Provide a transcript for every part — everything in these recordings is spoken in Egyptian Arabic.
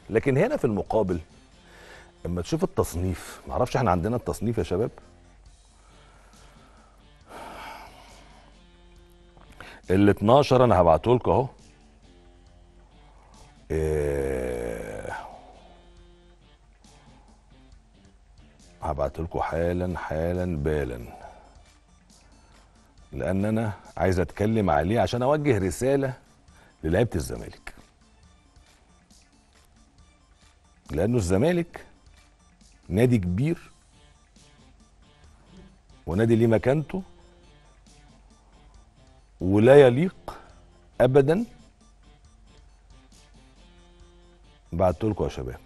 لكن هنا في المقابل اما تشوف التصنيف معرفش احنا عندنا التصنيف يا شباب ال 12 انا هبعته لكم اهو إيه هبعت لكم حالا حالا بالا لان انا عايز اتكلم عليه عشان اوجه رساله للعيبه الزمالك لانه الزمالك نادي كبير ونادي ليه مكانته ولا يليق ابدا بعت لكم يا شباب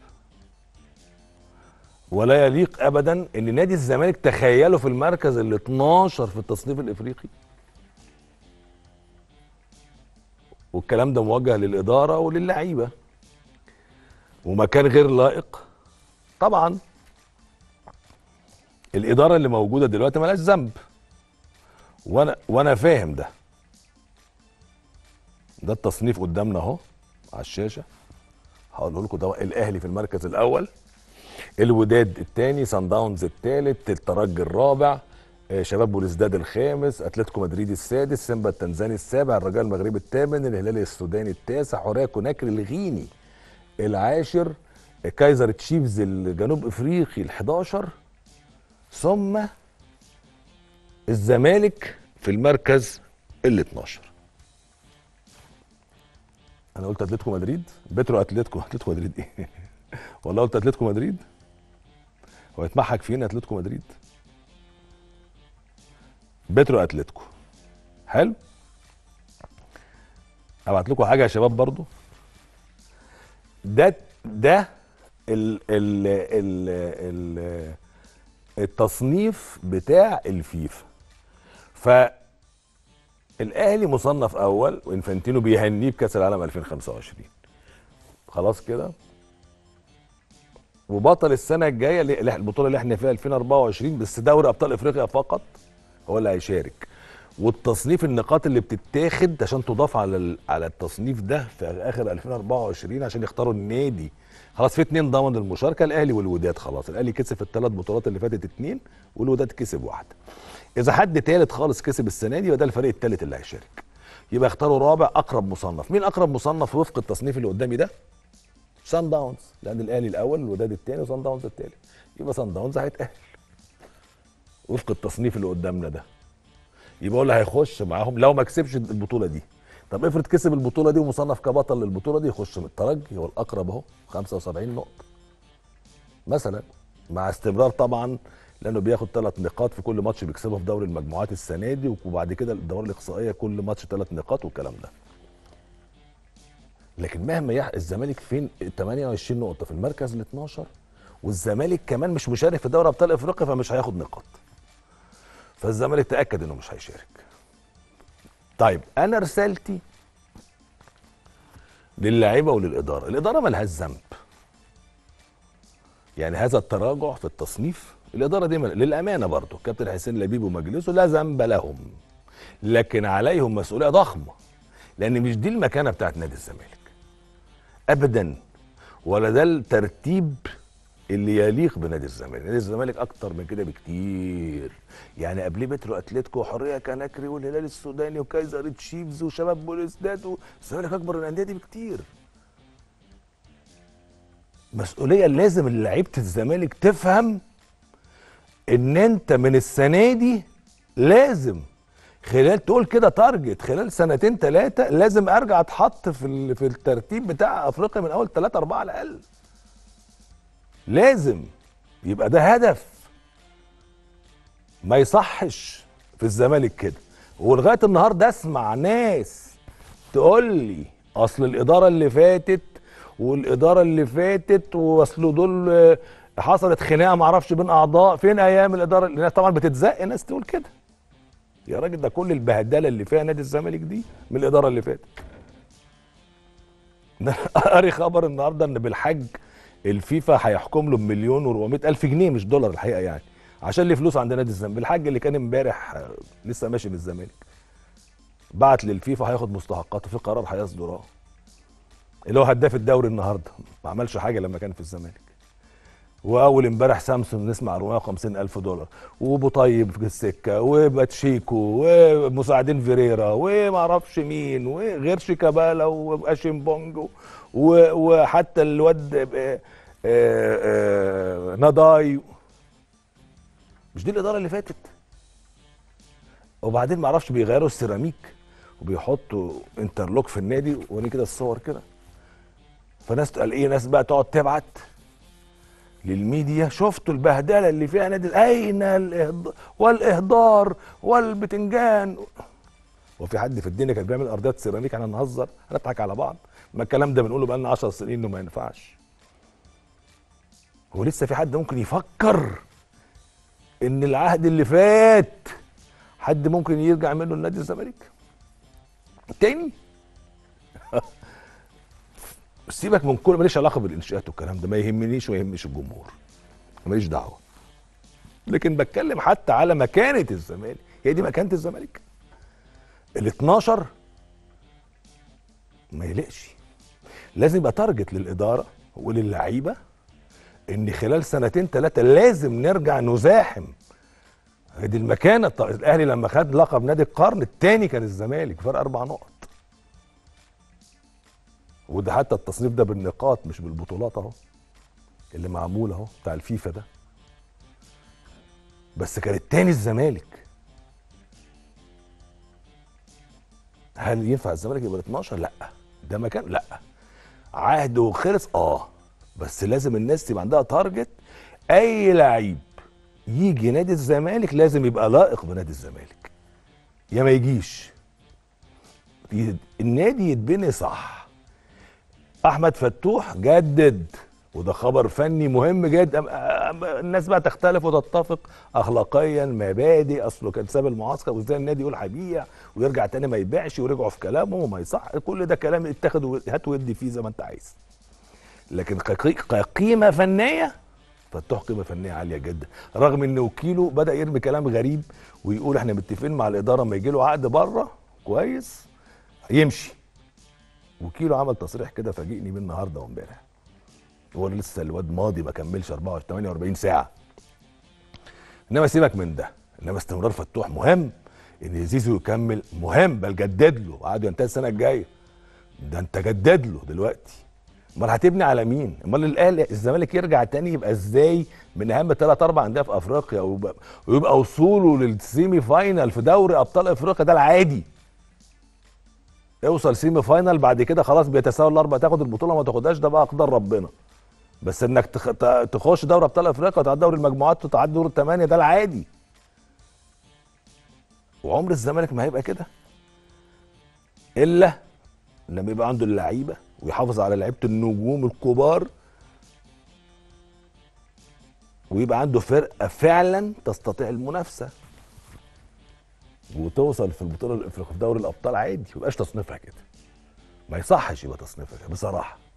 ولا يليق ابدا ان نادي الزمالك تخيلوا في المركز ال 12 في التصنيف الافريقي والكلام ده موجه للاداره وللعيبه ومكان غير لائق طبعا الاداره اللي موجوده دلوقتي ملهاش ذنب وانا وانا فاهم ده ده التصنيف قدامنا اهو على الشاشه هقول لكم ده الاهلي في المركز الاول الوداد الثاني سان داونز الثالث الترجي الرابع آه، شباب بوليسداد الخامس اتلتيكو مدريد السادس سيمبا التنزاني السابع الرجاء المغربي الثامن الهلال السوداني التاسع حوريه كوناكري الغيني العاشر آه، كايزر تشيفز الجنوب افريقي ال11 ثم الزمالك في المركز ال12 انا قلت اتلتيكو مدريد بترو اتلتيكو اتلتيكو مدريد ايه والله قلت اتلتيكو مدريد هو يتمحك فين اتلتيكو مدريد بترو اتلتيكو حلو ابعت لكم حاجه يا شباب برضو ده ده ال ال ال ال التصنيف بتاع الفيفا ف الاهلي مصنف اول وانفانتينو بيهنيه بكاس العالم 2025 خلاص كده وبطل السنه الجايه اللي- اللي- البطوله اللي احنا فيها 2024 بس دوري ابطال افريقيا فقط هو اللي هيشارك والتصنيف النقاط اللي بتتاخد عشان تضاف على ال- على التصنيف ده في اخر 2024 عشان يختاروا النادي خلاص في اتنين ضمن المشاركه الاهلي والوداد خلاص الاهلي كسب في الثلاث بطولات اللي فاتت اتنين والوداد كسب واحده اذا حد تالت خالص كسب السنه دي يبقى ده الفريق التالت اللي هيشارك يبقى اختاروا رابع اقرب مصنف مين اقرب مصنف وفق التصنيف اللي قدامي ده سان داونز لان الاهلي الاول الوداد الثاني وسان داونز الثالث يبقى سان داونز هيتاهل وفق التصنيف اللي قدامنا ده يبقى هو اللي هيخش معاهم لو ما كسبش البطوله دي طب افرض كسب البطوله دي ومصنف كبطل للبطوله دي يخش من الترجي هو الاقرب اهو 75 نقطه مثلا مع استمرار طبعا لانه بياخد ثلاث نقاط في كل ماتش بيكسبه في دوري المجموعات السنه دي وبعد كده الدوري الاقصائيه كل ماتش ثلاث نقاط والكلام ده لكن مهما يح... الزمالك فين 28 نقطه في المركز ال 12 والزمالك كمان مش مشارك في دوري ابطال افريقيا فمش هياخد نقاط فالزمالك تاكد انه مش هيشارك طيب انا رسالتي للاعيبه وللاداره الاداره ملهاش ذنب يعني هذا التراجع في التصنيف الاداره دي مل... للامانه برضه كابتن حسين لبيب ومجلسه لا ذنب لهم لكن عليهم مسؤوليه ضخمه لان مش دي المكانه بتاعت نادي الزمالك ابدا ولا ده الترتيب اللي يليق بنادي الزمالك نادي الزمالك اكتر من كده بكتير يعني قبليه بترو اتلتيكو وحريه كناكري والهلال السوداني وكايزر تشيفز وشباب بوليسداد الزمالك اكبر من الانديه دي بكتير مسؤوليه لازم لعيبه الزمالك تفهم ان انت من السنه دي لازم خلال تقول كده تارجت خلال سنتين ثلاثه لازم ارجع اتحط في ال- في الترتيب بتاع افريقيا من اول ثلاثه اربعه على الاقل لازم يبقى ده هدف ما يصحش في الزمالك كده ولغايه النهارده اسمع ناس تقول لي اصل الاداره اللي فاتت والاداره اللي فاتت واصل دول آه، حصلت خناقه معرفش بين اعضاء فين ايام الاداره الناس طبعا بتتزق ناس تقول كده يا راجل ده كل البهدله اللي فيها نادي الزمالك دي من الاداره اللي فاتت ده قاري خبر النهارده ان بالحج الفيفا هيحكم له بمليون و400 الف جنيه مش دولار الحقيقه يعني عشان ليه فلوس عند نادي الزمالك بالحج اللي كان امبارح آه، لسه ماشي من الزمالك بعت للفيفا هياخد مستحقاته في قرار هيصدر اه اللي هو هداف الدوري النهارده ما عملش حاجه لما كان في الزمالك واول امبارح سامسونج نسمع 450 الف دولار وابو طيب في السكه وباتشيكو ومساعدين فيريرا وما اعرفش مين وغير شيكابالا واشين بونج و- وحتى الواد آه، آه، آه، نضاي مش دي الاداره اللي فاتت وبعدين ما اعرفش بيغيروا السيراميك وبيحطوا انترلوك في النادي وريني كده الصور كده فناس قال ايه ناس بقى تقعد تبعت للميديا شفتوا البهدله اللي فيها نادي اين الإهض... والاهدار والبتنجان وفي حد في الدنيا كان بيعمل ارضيات سيراميك احنا نهزر نضحك على بعض ما الكلام ده بنقوله بقالنا 10 سنين انه ما ينفعش هو لسه في حد ممكن يفكر ان العهد اللي فات حد ممكن يرجع منه لنادي الزمالك تاني سيبك من كل ماليش علاقه بالانشاءات والكلام ده ما يهمنيش وما يهمش الجمهور ماليش دعوه لكن بتكلم حتى على مكانه الزمالك هي دي مكانه الزمالك ال 12 ما يلقش لازم يبقى تارجت للاداره وللعيبه ان خلال سنتين ثلاثه لازم نرجع نزاحم دي المكانه الط- الاهلي لما خد لقب نادي القرن الثاني كان الزمالك فرق اربع نقط وده حتى التصنيف ده بالنقاط مش بالبطولات اهو اللي معمول اهو بتاع الفيفا ده بس كان التاني الزمالك هل ينفع الزمالك يبقى 12 لا ده مكان لا عهده خلص اه بس لازم الناس تبقى عندها تارجت اي لعيب يجي نادي الزمالك لازم يبقى لائق بنادي الزمالك يا ما يجيش ي- النادي يتبني صح احمد فتوح جدد وده خبر فني مهم جدا أم- أم- الناس بقى تختلف وتتفق اخلاقيا مبادئ اصله كان ساب المعسكر وازاي النادي يقول هيبيع ويرجع تاني ما يبيعش ورجعوا في كلامهم وما يصح كل ده كلام اتخذ و- هات ودي فيه زي ما انت عايز لكن كقي- كقيمه فنيه فتوح قيمه فنيه عاليه جدا رغم ان وكيله بدا يرمي كلام غريب ويقول احنا متفقين مع الاداره ما يجي له عقد بره كويس يمشي وكيلو عمل تصريح كده فاجئني بيه النهارده وامبارح هو لسه الواد ماضي ما كملش 24 48 ساعه انما سيبك من ده انما استمرار فتوح مهم ان زيزو يكمل مهم بل جدد له وقعد ينتهي السنه الجايه ده انت جدد له دلوقتي امال هتبني على مين؟ امال الاهلي الزمالك يرجع تاني يبقى ازاي من اهم ثلاث اربع انديه في افريقيا ويبقى, ويبقى وصوله للسيمي فاينال في دوري ابطال افريقيا ده العادي اوصل سيمي فاينال بعد كده خلاص بيتساوى الاربع تاخد البطوله ما تاخدهاش ده بقى اقدار ربنا بس انك تخ... ت- تخش دوري ابطال افريقيا وتعدي دوري المجموعات وتعدي دور الثمانيه ده العادي وعمر الزمالك ما هيبقى كده الا لما يبقى عنده اللعيبه ويحافظ على لعيبه النجوم الكبار ويبقى عنده فرقه فعلا تستطيع المنافسه وتوصل في البطوله الافريقيه في دوري الابطال عادي ما يبقاش تصنيفها كده ما يصحش يبقى تصنيفها كده بصراحه